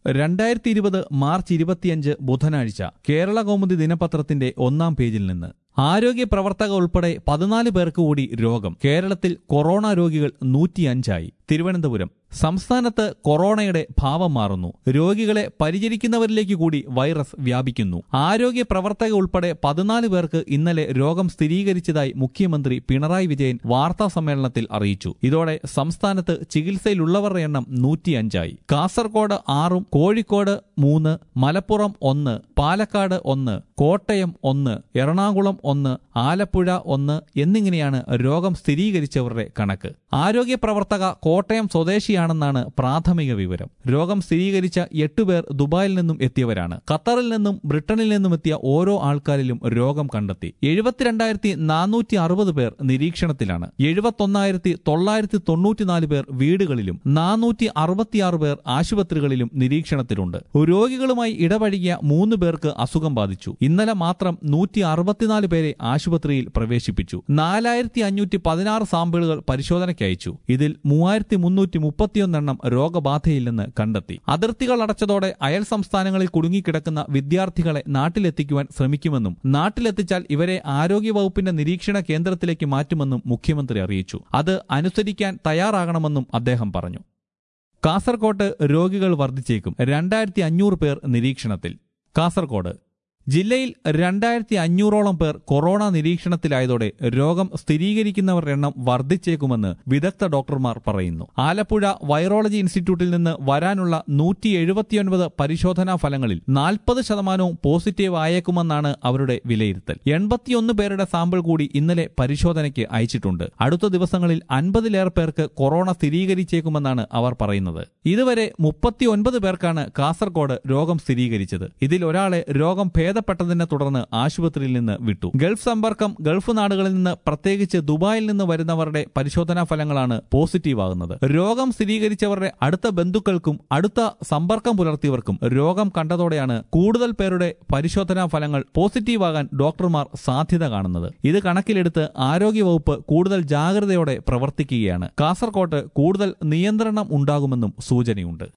രണ്ടായിരത്തി ഇരുപത് മാർച്ച് ഇരുപത്തിയഞ്ച് ബുധനാഴ്ച കേരള കൗമുദി ദിനപത്രത്തിന്റെ ഒന്നാം പേജിൽ നിന്ന് ആരോഗ്യ പ്രവർത്തക ഉൾപ്പെടെ പതിനാല് പേർക്ക് കൂടി രോഗം കേരളത്തിൽ കൊറോണ രോഗികൾ നൂറ്റിയഞ്ചായി തിരുവനന്തപുരം സംസ്ഥാനത്ത് കൊറോണയുടെ ഭാവം മാറുന്നു രോഗികളെ പരിചരിക്കുന്നവരിലേക്ക് കൂടി വൈറസ് വ്യാപിക്കുന്നു ആരോഗ്യ പ്രവർത്തക ഉൾപ്പെടെ പതിനാല് പേർക്ക് ഇന്നലെ രോഗം സ്ഥിരീകരിച്ചതായി മുഖ്യമന്ത്രി പിണറായി വിജയൻ വാർത്താ സമ്മേളനത്തിൽ അറിയിച്ചു ഇതോടെ സംസ്ഥാനത്ത് ചികിത്സയിലുള്ളവരുടെ എണ്ണം നൂറ്റിയഞ്ചായി കാസർഗോഡ് ആറും കോഴിക്കോട് മൂന്ന് മലപ്പുറം ഒന്ന് പാലക്കാട് ഒന്ന് കോട്ടയം ഒന്ന് എറണാകുളം ഒന്ന് ആലപ്പുഴ ഒന്ന് എന്നിങ്ങനെയാണ് രോഗം സ്ഥിരീകരിച്ചവരുടെ കണക്ക് ആരോഗ്യ പ്രവർത്തക കോട്ടയം സ്വദേശിയാണെന്നാണ് പ്രാഥമിക വിവരം രോഗം സ്ഥിരീകരിച്ച എട്ടുപേർ ദുബായിൽ നിന്നും എത്തിയവരാണ് ഖത്തറിൽ നിന്നും ബ്രിട്ടനിൽ നിന്നും എത്തിയ ഓരോ ആൾക്കാരിലും രോഗം കണ്ടെത്തി എഴുപത്തിരണ്ടായിരത്തി നാനൂറ്റി അറുപത് പേർ നിരീക്ഷണത്തിലാണ് എഴുപത്തൊന്നായിരത്തി തൊള്ളായിരത്തി തൊണ്ണൂറ്റിനാല് പേർ വീടുകളിലും നാനൂറ്റി അറുപത്തിയാറ് പേർ ആശുപത്രികളിലും നിരീക്ഷണത്തിലുണ്ട് രോഗികളുമായി ഇടപഴകിയ മൂന്ന് പേർക്ക് അസുഖം ബാധിച്ചു ഇന്നലെ മാത്രം നൂറ്റി അറുപത്തിനാല് പേരെ ആശുപത്രിയിൽ പ്രവേശിപ്പിച്ചു നാലായിരത്തി അഞ്ഞൂറ്റി പതിനാറ് സാമ്പിളുകൾ പരിശോധനയ്ക്ക് അയച്ചു ഇതിൽ മൂവായിരത്തി മുന്നൂറ്റി മുപ്പത്തിയൊന്നെണ്ണം രോഗബാധയില്ലെന്ന് കണ്ടെത്തി അതിർത്തികൾ അടച്ചതോടെ അയൽ സംസ്ഥാനങ്ങളിൽ കുടുങ്ങിക്കിടക്കുന്ന വിദ്യാർത്ഥികളെ നാട്ടിലെത്തിക്കുവാൻ ശ്രമിക്കുമെന്നും നാട്ടിലെത്തിച്ചാൽ ഇവരെ ആരോഗ്യവകുപ്പിന്റെ നിരീക്ഷണ കേന്ദ്രത്തിലേക്ക് മാറ്റുമെന്നും മുഖ്യമന്ത്രി അറിയിച്ചു അത് അനുസരിക്കാൻ തയ്യാറാകണമെന്നും അദ്ദേഹം പറഞ്ഞു കാസർകോട്ട് രോഗികൾ വർദ്ധിച്ചേക്കും രണ്ടായിരത്തി അഞ്ഞൂറ് പേർ നിരീക്ഷണത്തിൽ കാസർകോട് ജില്ലയിൽ രണ്ടായിരത്തി അഞ്ഞൂറോളം പേർ കൊറോണ നിരീക്ഷണത്തിലായതോടെ രോഗം സ്ഥിരീകരിക്കുന്നവരുടെ എണ്ണം വർദ്ധിച്ചേക്കുമെന്ന് വിദഗ്ധ ഡോക്ടർമാർ പറയുന്നു ആലപ്പുഴ വൈറോളജി ഇൻസ്റ്റിറ്റ്യൂട്ടിൽ നിന്ന് വരാനുള്ള നൂറ്റി എഴുപത്തിയൊൻപത് പരിശോധനാ ഫലങ്ങളിൽ നാൽപ്പത് ശതമാനവും പോസിറ്റീവ് ആയേക്കുമെന്നാണ് അവരുടെ വിലയിരുത്തൽ എൺപത്തിയൊന്ന് പേരുടെ സാമ്പിൾ കൂടി ഇന്നലെ പരിശോധനയ്ക്ക് അയച്ചിട്ടുണ്ട് അടുത്ത ദിവസങ്ങളിൽ അൻപതിലേറെ പേർക്ക് കൊറോണ സ്ഥിരീകരിച്ചേക്കുമെന്നാണ് അവർ പറയുന്നത് ഇതുവരെ മുപ്പത്തിയൊൻപത് പേർക്കാണ് കാസർഗോഡ് രോഗം സ്ഥിരീകരിച്ചത് ഇതിൽ ഒരാളെ രോഗം ഭേദപ്പെട്ടതിനെ തുടർന്ന് ആശുപത്രിയിൽ നിന്ന് വിട്ടു ഗൾഫ് സമ്പർക്കം ഗൾഫ് നാടുകളിൽ നിന്ന് പ്രത്യേകിച്ച് ദുബായിൽ നിന്ന് വരുന്നവരുടെ പരിശോധനാ ഫലങ്ങളാണ് പോസിറ്റീവ് ആകുന്നത് രോഗം സ്ഥിരീകരിച്ചവരുടെ അടുത്ത ബന്ധുക്കൾക്കും അടുത്ത സമ്പർക്കം പുലർത്തിയവർക്കും രോഗം കണ്ടതോടെയാണ് കൂടുതൽ പേരുടെ പരിശോധനാ ഫലങ്ങൾ പോസിറ്റീവ് ആകാൻ ഡോക്ടർമാർ സാധ്യത കാണുന്നത് ഇത് കണക്കിലെടുത്ത് ആരോഗ്യവകുപ്പ് കൂടുതൽ ജാഗ്രതയോടെ പ്രവർത്തിക്കുകയാണ് കാസർകോട്ട് കൂടുതൽ നിയന്ത്രണം ഉണ്ടാകുമെന്നും സൂചനയുണ്ട്